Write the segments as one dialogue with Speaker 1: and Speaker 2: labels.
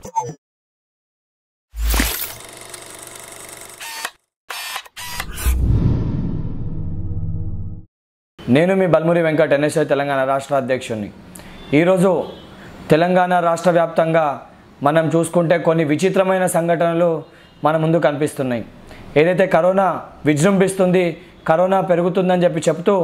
Speaker 1: నేను మీ బల్మురి వెంకట్ ఎన్ఎస్ఐ తెలంగాణ రాష్ట్ర అధ్యక్షుడిని ఈరోజు తెలంగాణ రాష్ట్ర వ్యాప్తంగా మనం చూసుకుంటే కొన్ని విచిత్రమైన సంఘటనలు మన ముందు కనిపిస్తున్నాయి ఏదైతే కరోనా విజృంభిస్తుంది కరోనా పెరుగుతుందని చెప్పి చెప్తూ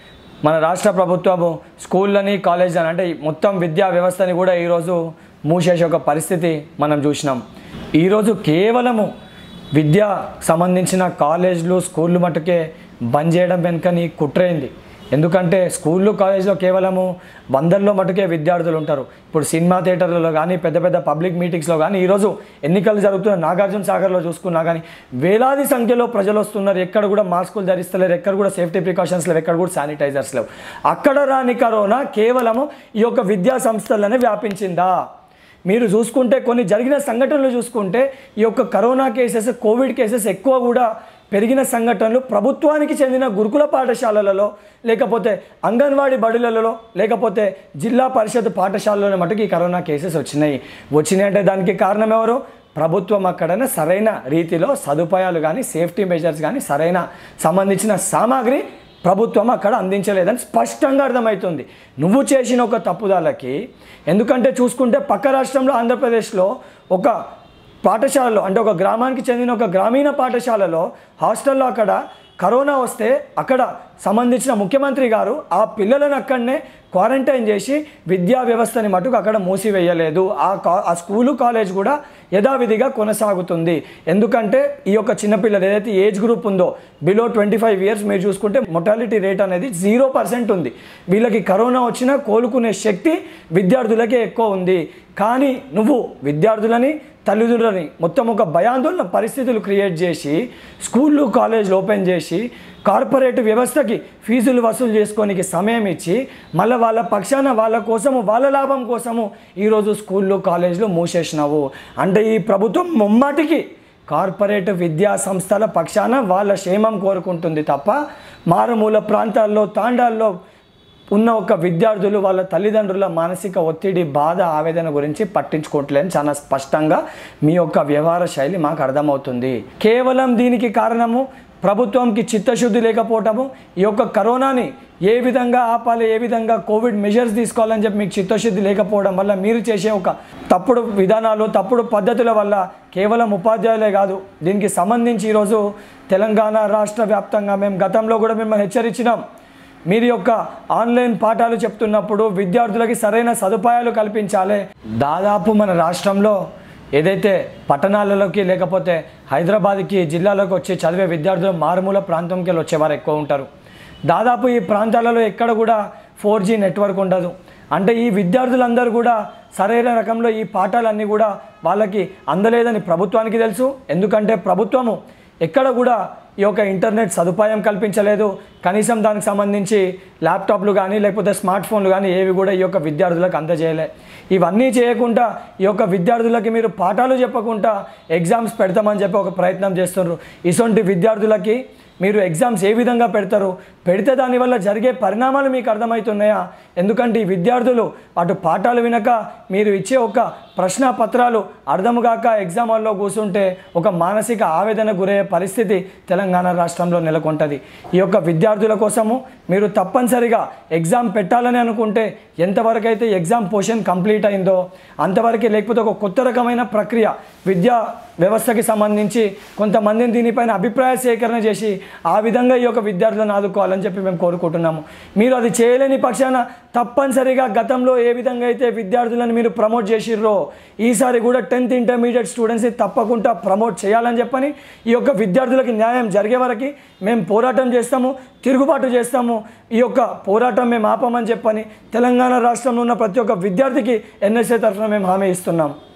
Speaker 1: మన రాష్ట్ర ప్రభుత్వము స్కూళ్ళని కాలేజీలని అంటే మొత్తం విద్యా వ్యవస్థని కూడా ఈరోజు మూసేసే ఒక పరిస్థితి మనం చూసినాం ఈరోజు కేవలము విద్య సంబంధించిన కాలేజీలు స్కూళ్ళు మటుకే బంద్ చేయడం వెనుక నీ కుట్రైంది ఎందుకంటే స్కూళ్ళు కాలేజ్లో కేవలము వందల్లో మటుకే విద్యార్థులు ఉంటారు ఇప్పుడు సినిమా థియేటర్లలో కానీ పెద్ద పెద్ద పబ్లిక్ మీటింగ్స్లో కానీ ఈరోజు ఎన్నికలు జరుగుతున్న నాగార్జున సాగర్లో చూసుకున్నా కానీ వేలాది సంఖ్యలో ప్రజలు వస్తున్నారు ఎక్కడ కూడా మాస్కులు ధరిస్తలేరు ఎక్కడ కూడా సేఫ్టీ ప్రికాషన్స్ లేవు ఎక్కడ కూడా శానిటైజర్స్ లేవు అక్కడ రాని కరోనా కేవలము ఈ యొక్క విద్యా సంస్థలనే వ్యాపించిందా మీరు చూసుకుంటే కొన్ని జరిగిన సంఘటనలు చూసుకుంటే ఈ యొక్క కరోనా కేసెస్ కోవిడ్ కేసెస్ ఎక్కువ కూడా పెరిగిన సంఘటనలు ప్రభుత్వానికి చెందిన గురుకుల పాఠశాలలలో లేకపోతే అంగన్వాడీ బడులలో లేకపోతే జిల్లా పరిషత్ పాఠశాలలో మటుకు ఈ కరోనా కేసెస్ వచ్చినాయి వచ్చినాయి అంటే దానికి కారణం ఎవరు ప్రభుత్వం అక్కడనే సరైన రీతిలో సదుపాయాలు కానీ సేఫ్టీ మెజర్స్ కానీ సరైన సంబంధించిన సామాగ్రి ప్రభుత్వం అక్కడ అందించలేదని స్పష్టంగా అర్థమవుతుంది నువ్వు చేసిన ఒక తప్పుదాలకి ఎందుకంటే చూసుకుంటే పక్క రాష్ట్రంలో ఆంధ్రప్రదేశ్లో ఒక పాఠశాలలో అంటే ఒక గ్రామానికి చెందిన ఒక గ్రామీణ పాఠశాలలో హాస్టల్లో అక్కడ కరోనా వస్తే అక్కడ సంబంధించిన ముఖ్యమంత్రి గారు ఆ పిల్లలను అక్కడనే క్వారంటైన్ చేసి విద్యా వ్యవస్థని మటుకు అక్కడ మూసివేయలేదు ఆ కా ఆ స్కూలు కాలేజ్ కూడా యథావిధిగా కొనసాగుతుంది ఎందుకంటే ఈ యొక్క చిన్నపిల్లలు ఏదైతే ఏజ్ గ్రూప్ ఉందో బిలో ట్వంటీ ఫైవ్ ఇయర్స్ మీరు చూసుకుంటే మొటాలిటీ రేట్ అనేది జీరో పర్సెంట్ ఉంది వీళ్ళకి కరోనా వచ్చినా కోలుకునే శక్తి విద్యార్థులకే ఎక్కువ ఉంది కానీ నువ్వు విద్యార్థులని తల్లిదండ్రులని మొత్తం ఒక భయాందోళన పరిస్థితులు క్రియేట్ చేసి స్కూళ్ళు కాలేజీలు ఓపెన్ చేసి కార్పొరేట్ వ్యవస్థకి ఫీజులు వసూలు చేసుకోనికి సమయం ఇచ్చి మళ్ళీ వాళ్ళ పక్షాన వాళ్ళ కోసము వాళ్ళ లాభం కోసము ఈరోజు స్కూళ్ళు కాలేజీలు మూసేసినావు అంటే ఈ ప్రభుత్వం ముమ్మాటికి కార్పొరేట్ విద్యా సంస్థల పక్షాన వాళ్ళ క్షేమం కోరుకుంటుంది తప్ప మారుమూల ప్రాంతాల్లో తాండాల్లో ఉన్న ఒక విద్యార్థులు వాళ్ళ తల్లిదండ్రుల మానసిక ఒత్తిడి బాధ ఆవేదన గురించి పట్టించుకోవట్లేదని చాలా స్పష్టంగా మీ యొక్క వ్యవహార శైలి మాకు అర్థమవుతుంది కేవలం దీనికి కారణము ప్రభుత్వంకి చిత్తశుద్ధి లేకపోవటము ఈ యొక్క కరోనాని ఏ విధంగా ఆపాలి ఏ విధంగా కోవిడ్ మెజర్స్ తీసుకోవాలని చెప్పి మీకు చిత్తశుద్ధి లేకపోవడం వల్ల మీరు చేసే ఒక తప్పుడు విధానాలు తప్పుడు పద్ధతుల వల్ల కేవలం ఉపాధ్యాయులే కాదు దీనికి సంబంధించి ఈరోజు తెలంగాణ రాష్ట్ర వ్యాప్తంగా మేము గతంలో కూడా మిమ్మల్ని హెచ్చరించినాం మీరు యొక్క ఆన్లైన్ పాఠాలు చెప్తున్నప్పుడు విద్యార్థులకి సరైన సదుపాయాలు కల్పించాలి దాదాపు మన రాష్ట్రంలో ఏదైతే పట్టణాలలోకి లేకపోతే హైదరాబాద్కి జిల్లాలోకి వచ్చి చదివే విద్యార్థులు మారుమూల ప్రాంతంకి వెళ్ళి వచ్చేవారు ఎక్కువ ఉంటారు దాదాపు ఈ ప్రాంతాలలో ఎక్కడ కూడా ఫోర్ జీ నెట్వర్క్ ఉండదు అంటే ఈ విద్యార్థులందరూ కూడా సరైన రకంలో ఈ పాఠాలన్నీ కూడా వాళ్ళకి అందలేదని ప్రభుత్వానికి తెలుసు ఎందుకంటే ప్రభుత్వము ఎక్కడ కూడా ఈ యొక్క ఇంటర్నెట్ సదుపాయం కల్పించలేదు కనీసం దానికి సంబంధించి ల్యాప్టాప్లు కానీ లేకపోతే స్మార్ట్ ఫోన్లు కానీ ఏవి కూడా ఈ యొక్క విద్యార్థులకు అందజేయలే ఇవన్నీ చేయకుండా ఈ యొక్క విద్యార్థులకి మీరు పాఠాలు చెప్పకుండా ఎగ్జామ్స్ పెడతామని చెప్పి ఒక ప్రయత్నం చేస్తున్నారు ఇటువంటి విద్యార్థులకి మీరు ఎగ్జామ్స్ ఏ విధంగా పెడతారు పెడితే దానివల్ల జరిగే పరిణామాలు మీకు అర్థమవుతున్నాయా ఎందుకంటే ఈ విద్యార్థులు అటు పాఠాలు వినక మీరు ఇచ్చే ఒక ప్రశ్న పత్రాలు అర్థం కాక ఎగ్జామ్ హాల్లో కూర్చుంటే ఒక మానసిక ఆవేదన గురయ్యే పరిస్థితి తెలంగాణ రాష్ట్రంలో నెలకొంటుంది ఈ యొక్క విద్యార్థుల కోసము మీరు తప్పనిసరిగా ఎగ్జామ్ పెట్టాలని అనుకుంటే ఎంతవరకు అయితే ఎగ్జామ్ పోర్షన్ కంప్లీట్ అయిందో అంతవరకే లేకపోతే ఒక కొత్త రకమైన ప్రక్రియ విద్యా వ్యవస్థకి సంబంధించి కొంతమందిని దీనిపైన అభిప్రాయ సేకరణ చేసి ఆ విధంగా ఈ యొక్క విద్యార్థులను ఆదుకోవాలని చెప్పి మేము కోరుకుంటున్నాము మీరు అది చేయలేని పక్షాన తప్పనిసరిగా గతంలో ఏ విధంగా అయితే విద్యార్థులను మీరు ప్రమోట్ చేసిర్రో ఈసారి కూడా టెన్త్ ఇంటర్మీడియట్ స్టూడెంట్స్ని తప్పకుండా ప్రమోట్ చేయాలని చెప్పని ఈ యొక్క విద్యార్థులకి న్యాయం జరిగే వరకు మేము పోరాటం చేస్తాము తిరుగుబాటు చేస్తాము ఈ యొక్క పోరాటం మేము ఆపమని చెప్పని తెలంగాణ రాష్ట్రంలో ఉన్న ప్రతి ఒక్క విద్యార్థికి ఎన్ఎస్ఏ తరఫున మేము హామీ ఇస్తున్నాం